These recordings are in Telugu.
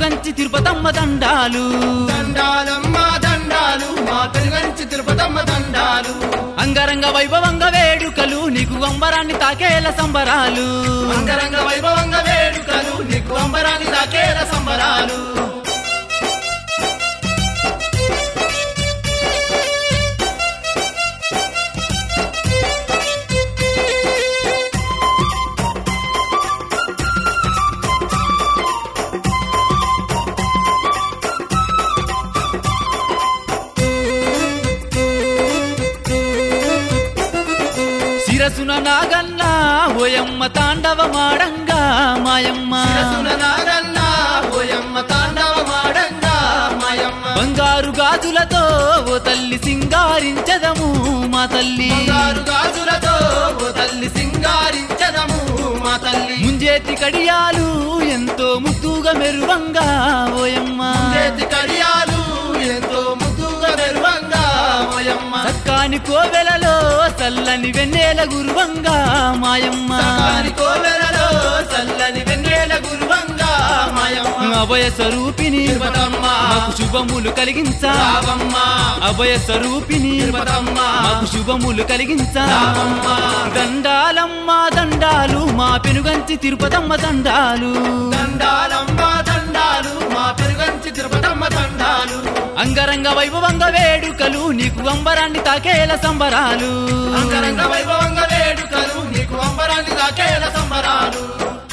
పెనుగంచి తిరుపతమ్మ దండాలు దండాలమ్మ దండాలు మా పెరుగంచి తిరుపతమ్మ దండాలు అంగరంగ వైభవంగ వేడుకలు నీకు అంబరాన్ని తాకేల సంబరాలు అంగరంగ వైభవంగా వేడుకలు నీకు అంబరాని దాకేల సంబరాలు శిరసున నాగన్న ఓయమ్మ తాండవ మాడంగా మాయమ్మ శిరసున నాగన్న ఓయమ్మ తాండవమాడంగా మాయమ్మ బంగారు గాజులతో ఓ తల్లి సింగారించదము మా తల్లి బంగారు గాజులతో ఓ తల్లి సింగారించదము మా తల్లి ముంజేతి కడియాలు ఎంతో ముద్దుగా మెరువంగా ఓయమ్మ చేతి కడియాలు ఎంతో ముద్దుగా మెరువంగా మాయమ్మ సక్కాని కోవెలలో చల్లని వెన్నెల గురువంగా మాయమ్మ సకాని కోవెలలో చల్లని వెన్నెల గురువంగా మాయమ్మ అభయ స్వరూపిణి తిరుపతమ్మ మాకు శుభములు కలిగించా రావమ్మ అభయ స్వరూపిణి తిరుపతమ్మ మాకు శుభములు కలిగించా రావమ్మ దండాలమ్మ దండాలు మా పెనుగంచి తిరుపతమ్మ దండాలు దండాలమ్మ దండాలు మా పెరుగంచి తిరుపతమ్మ దండాలు అంగరంగ వైభవంగ వేడుకలు నీకు అంబరాన్ని తాకేల సంబరాలు అంగరంగ వైభవంగా వేడుకలు నీకు అంబరాన్ని దాకేల సంబరాలు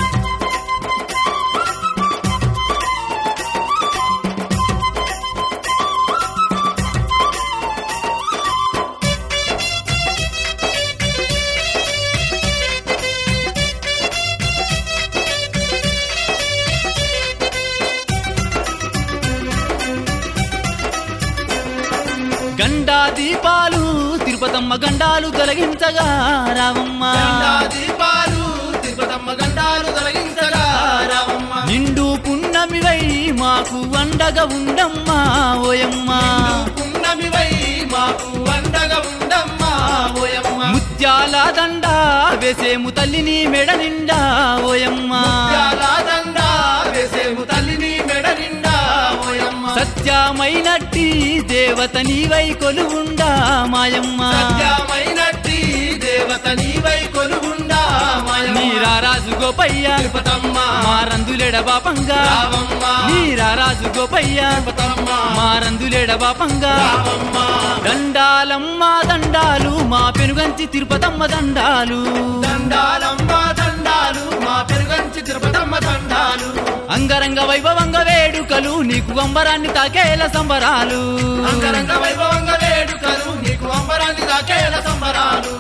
గండా దీపాలు తిరుపతమ్మ గండాలు తొలగించగా రావమ్మ గండా దీపాలు తిరుపతమ్మ గండాలు తొలగించగా రావమ్మ నిండు పున్నమివై మాకు అండగా ఉండమ్మా ఓయమ్మ పున్నమివై మాకు అండగా ఉండమ్మా ఓయమ్మ ముత్యాల దండ వేసేము తల్లిని మెడ నిండా ఓయమ్మ ముత్యాల దండ వేసేము తల్లిని మెడ నిండా ఓయమ్మ సత్యమైనట్టి దేవత నీవై కొలువుండా మాయమ్మ సత్యమైనట్టి దేవత నీవై కొలుగుండా మాయమ్మ నీరా రాజు గోపయ్య తిరుపతమ్మ మారందులెడ బాపంగా రావమ్మ నీరా రాజు గోపయ్య తిరుపతమ్మ మారందులెడ బాపంగా రావమ్మ దండాలమ్మ దండాలు మా పెనుగంచి తిరుపతమ్మ దండాలు దండాలమ్మ దండాలు మా పెరుగంచి తిరుపతమ్మ దండాలు అంగరంగ వైభవంగ వేడుకలు నీకు అంబరాన్ని తాకేల సంబరాలు అంగరంగ వైభవంగా వేడుకలు నీకు అంబరాన్ని దాకేల సంబరాలు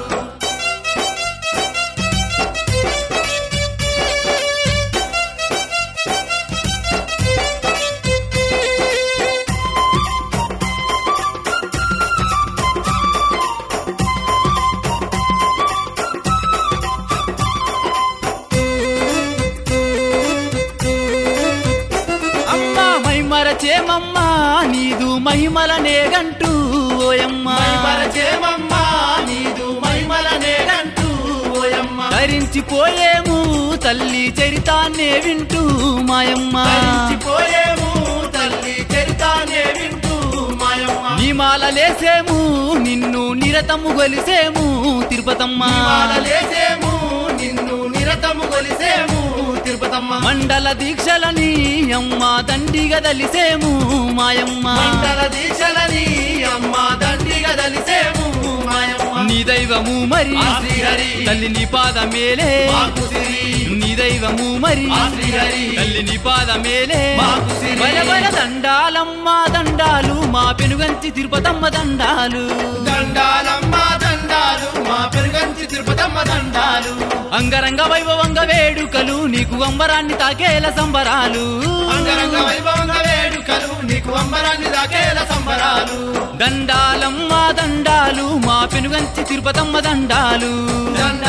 అమ్మ మైమరచేమమ్మ నీదు మహిమలనే గంటూ ఓయమ్మ మైమరచేమమ్మ నీదు మైమలనే గంటూ ఓయమ్మ ధరించిపోయేము తల్లి చరితాన్నే వింటూ మాయమ్మ మరిచిపోయేము తల్లి చరితానే వింటూ మాయమ్మ నీమాలలేసేము నిన్ను నిరతము గొలిసేము తిరుపతమ్మ లేసేము నిన్ను నిరతము కొలిసేము తిరుపతమ్మ మండల దీక్షలని అమ్మ దండిగా దలిసేము మాయమ్మ మండల దీక్షలని అమ్మ దండిగా దలిసేము మాయమ్మ నీ దైవము మరి ఆ శ్రీహరి. తల్లి నీ పాదమేలే మాకు సిరి నీ దైవము మరి ఆ శ్రీహరి. తల్లి నీ పాదమేలే మాకు సిరి. బల బల దండాలమ్మ దండాలు మా పెనుగంచి తిరుపతమ్మ దండాలు దండాలమ్మ దండాలు మా పెరుగంచి తిరుపతమ్మ దండాలు అంగరంగ వైభవంగ వేడుకలు నీకు అంబరాన్ని తాకేల సంబరాలు అంగరంగ వైభవంగా వేడుకలు నీకు అంబరాన్ని దాకేల సంబరాలు దండాలమ్మ దండాలు మా పెనుగంచి తిరుపతమ్మ దండాలు దండ